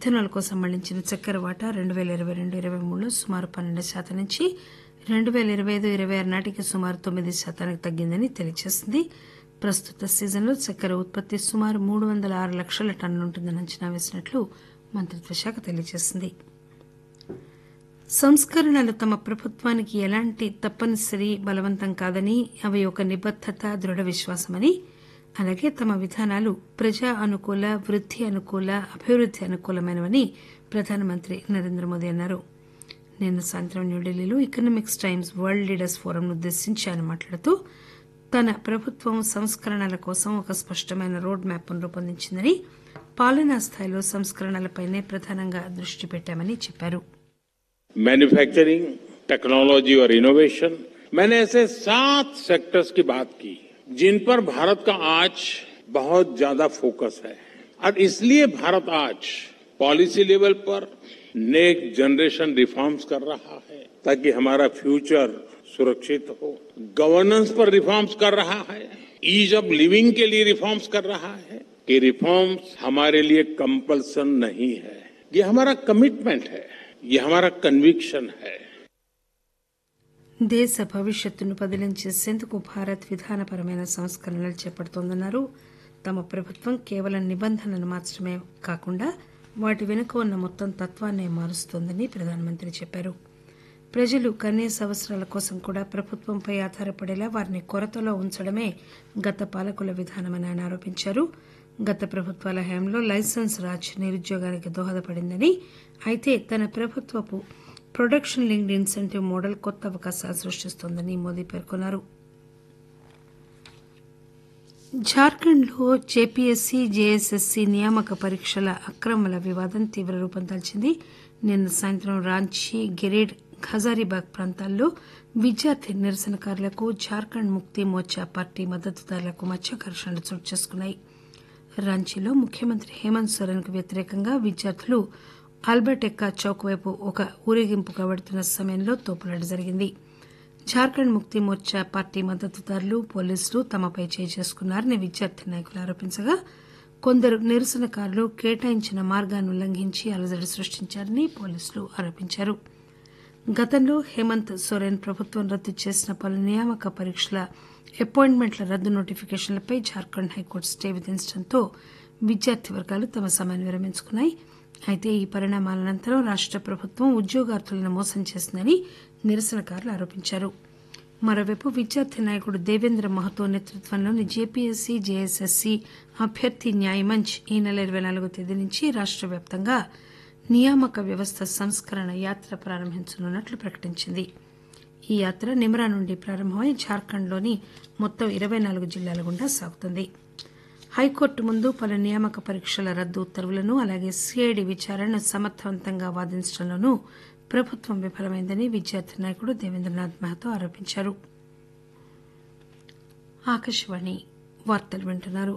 ethanol కోసం మళ్లించిన చక్కెర వాటా రెండు పేల ఇరవై రెండు ఇరవై మూడులో సుమారు పన్నెండు శాతం నుంచి రెండు పేల ఇరవై ఐదు ఇరవై ఆరు నాటికి సుమారు తొమ్మిది శాతానికి తగ్గిందని తెలియజేసింది ప్రస్తుత సీజన్లో చక్కెర ఉత్పత్తి సుమారు మూడు వందల ఆరు లక్షల టన్నులుంటుందని అంచనా వేసినట్లు మంత్రిత్వ శాఖ తెలియజేసింది సంస్కరణలు తమ ప్రభుత్వానికి ఎలాంటి తప్పనిసరి బలవంతం కాదని అవి ఒక నిబద్దత దృఢ విశ్వాసమని అలాగే తమ విధానాలు ప్రజా అనుకూల వృద్ధి అనుకూల అభివృద్ధి అనుకూలమైనవని ప్రధానమంత్రి నరేంద్ర మోదీ అన్నారు నిన్న సాయంత్రం న్యూఢిల్లీలో ఎకనామిక్స్ టైమ్స్ వరల్డ్ లీడర్స్ ఫోరంను ఉద్దేశించి ఆయన మాట్లాడుతూ తన ప్రభుత్వం సంస్కరణల కోసం ఒక స్పష్టమైన రోడ్ మ్యాప్ను రూపొందించిందని పాలనా స్థాయిలో సంస్కరణలపైనే ప్రధానంగా దృష్టి పెట్టామని చెప్పారు मैन्युफैक्चरिंग टेक्नोलॉजी और इनोवेशन मैंने ऐसे सात सेक्टर्स की बात की जिन पर भारत का आज बहुत ज्यादा फोकस है और इसलिए भारत आज पॉलिसी लेवल पर नेक्स्ट जनरेशन रिफॉर्म्स कर रहा है ताकि हमारा फ्यूचर सुरक्षित हो गवर्नेंस पर रिफॉर्म्स कर रहा है ईज ऑफ लिविंग के लिए रिफॉर्म्स कर रहा है कि रिफॉर्म्स हमारे लिए कंपल्सन नहीं है ये हमारा कमिटमेंट है ये हमारा कन्विक्शन है దేశ భవిష్యత్తును పదిలం చేసేందుకు భారత్ విధానపరమైన సంస్కరణలు చేపడుతోందన్నారు తమ ప్రభుత్వం కేవలం నిబంధనలు మార్చడమే కాకుండా వాటి వెనుక ఉన్న మొత్తం తత్వాన్నే మారుస్తోందని ప్రధానమంత్రి చెప్పారు ప్రజలు కనీస అవసరాల కోసం కూడా ప్రభుత్వంపై ఆధారపడేలా వారిని కొరతలో ఉంచడమే గత పాలకుల విధానమని ఆయన ఆరోపించారు గత ప్రభుత్వాల హయాంలో లైసెన్స్ రాజ్ నిరుద్యోగానికి దోహదపడిందని అయితే తన ప్రభుత్వపు ప్రొడక్షన్ లింక్డ్ ఇన్సెంటివ్ మోడల్ కొత్త అవకాశాలు సృష్టిస్తోందని మోదీ పేర్కొన్నారు జార్ఖండ్లో జేపీఎస్సీ జేఎస్ఎస్సీ నియామక పరీక్షల అక్రమాల వివాదం తీవ్ర రూపం దాల్చింది నిన్న సాయంత్రం రాంచీ గిరిడ్ హజారీబాగ్ ప్రాంతాల్లో విద్యార్థి నిరసనకారులకు జార్ఖండ్ ముక్తి మోర్చా పార్టీ మద్దతుదారులకు మధ్య ఘర్షణలు చోటు చేసుకున్నాయి రాంచీలో ముఖ్యమంత్రి హేమంత్ సోరెన్ కు వ్యతిరేకంగా విద్యార్థులు ఆల్బర్ట్ ఎక్కా చౌక్ వైపు ఒక ఊరేగింపుగా వెడుతున్న సమయంలో తోపులాట జరిగింది జార్ఖండ్ ముక్తి మోర్చా పార్టీ మద్దతుదారులు పోలీసులు తమపై చేయి చేసుకున్నారని విద్యార్థి నాయకులు ఆరోపించగా కొందరు నిరసనకారులు కేటాయించిన మార్గాన్ని ఉల్లంఘించి అలజడి సృష్టించారని పోలీసులు ఆరోపించారు గతంలో హేమంత్ సోరెన్ ప్రభుత్వం రద్దు చేసిన పలు నియామక పరీక్షల అపాయింట్మెంట్ల రద్దు నోటిఫికేషన్లపై జార్ఖండ్ హైకోర్టు స్టే విధించడంతో విద్యార్థి వర్గాలు తమ సమ్మెను విరమించుకున్నాయి అయితే ఈ పరిణామాల అనంతరం రాష్ట ప్రభుత్వం ఉద్యోగార్థులను మోసం చేసిందని నిరసనకారులు ఆరోపించారు మరోవైపు విద్యార్థి నాయకుడు దేవేంద్ర మహతో నేతృత్వంలోని జేపీఎస్సీ జేఎస్ఎస్సీ అభ్యర్థి న్యాయమంచ్ ఈ నెల ఇరవై నాలుగో తేదీ నుంచి రాష్ట వ్యాప్తంగా నియామక వ్యవస్థ సంస్కరణ యాత్ర ప్రారంభించనున్నట్లు ప్రకటించింది ఈ యాత్ర నిమ్రా నుండి ప్రారంభమై జార్ఖండ్లోని మొత్తం ఇరవై నాలుగు జిల్లాల గుండా సాగుతుంది హైకోర్టు ముందు పలు నియామక పరీక్షల రద్దు ఉత్తర్వులను అలాగే సిఐడి విచారణను సమర్థవంతంగా వాదించడంలోనూ ప్రభుత్వం విఫలమైందని విద్యార్థి నాయకుడు దేవేంద్రనాథ్ మహతో ఆరోపించారు ఆకాశవాణి వార్తలు వింటున్నారు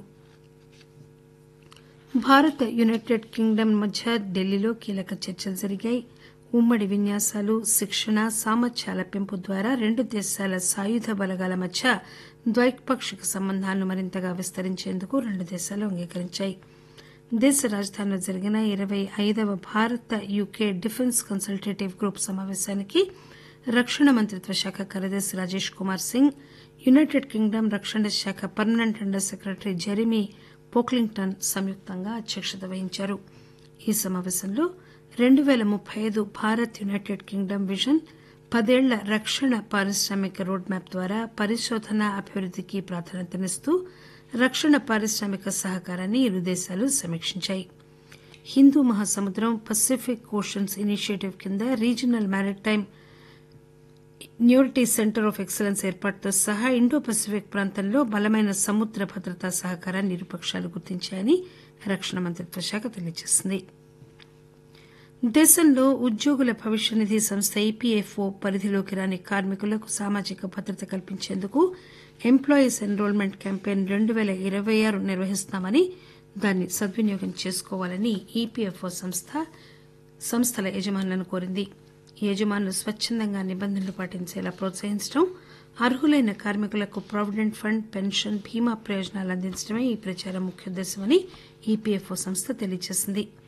భారత్ యునైటెడ్ కింగ్డమ్ మధ్య ఢిల్లీలో కీలక చర్చలు జరిగాయి ఉమ్మడి విన్యాసాలు శిక్షణ సామర్థ్యాల పెంపు ద్వారా రెండు దేశాల సాయుధ బలగాల మధ్య ద్వైపాక్షిక సంబంధాలను మరింతగా విస్తరించేందుకు రెండు దేశాలు అంగీకరించాయి దేశ రాజధానిలో జరిగిన ఇరవై ఐదవ భారత యూకే డిఫెన్స్ కన్సల్టేటివ్ గ్రూప్ సమావేశానికి రక్షణ మంత్రిత్వ శాఖ కార్యదర్శి రాజేష్ కుమార్ సింగ్ యునైటెడ్ కింగ్డమ్ రక్షణ శాఖ permanent under secretary Jeremy Pocklington సంయుక్తంగా అధ్యక్షత వహించారు ఈ సమావేశంలో రెండు పేల ముప్పై ఐదు భారత్ యునైటెడ్ కింగ్డమ్ విజన్ పదేళ్ల రక్షణ పారిశ్రామిక రోడ్ మ్యాప్ ద్వారా పరిశోధన అభివృద్దికి ప్రాధాన్యతనిస్తూ రక్షణ పారిశ్రామిక సహకారాన్ని ఇరు దేశాలు సమీక్షించాయి హిందూ మహాసముద్రం పసిఫిక్ ఓషన్స్ ఇనిషియేటివ్ కింద రీజనల్ మారిటైమ్ న్యూరిటీ సెంటర్ ఆఫ్ ఎక్సలెన్స్ ఏర్పాటుతో సహా ఇండో పసిఫిక్ ప్రాంతంలో బలమైన సముద్ర భద్రతా సహకారాన్ని ఇరుపక్షాలు గుర్తించాయని రక్షణ మంత్రిత్వ శాఖ తెలియజేసింది దేశంలో ఉద్యోగుల భవిష్య నిధి సంస్థ ఈపీఎఫ్ఓ పరిధిలోకి రాని కార్మికులకు సామాజిక భద్రత కల్పించేందుకు ఎంప్లాయీస్ ఎన్రోల్మెంట్ క్యాంపెయిన్ రెండు పేల ఇరవై ఆరు నిర్వహిస్తామని దాన్ని సద్వినియోగం చేసుకోవాలని ఈపీఎఫ్ఓ సంస్థ సంస్థల యజమానులను కోరింది యజమానులు స్వచ్చందంగా నిబంధనలు పాటించేలా ప్రోత్సహించడం అర్హులైన కార్మికులకు ప్రావిడెంట్ ఫండ్ పెన్షన్ బీమా ప్రయోజనాలు అందించడమే ఈ ప్రచారం ముఖ్యోద్దేశమని ఈపీఎఫ్ఓ సంస్థ తెలియజేసింది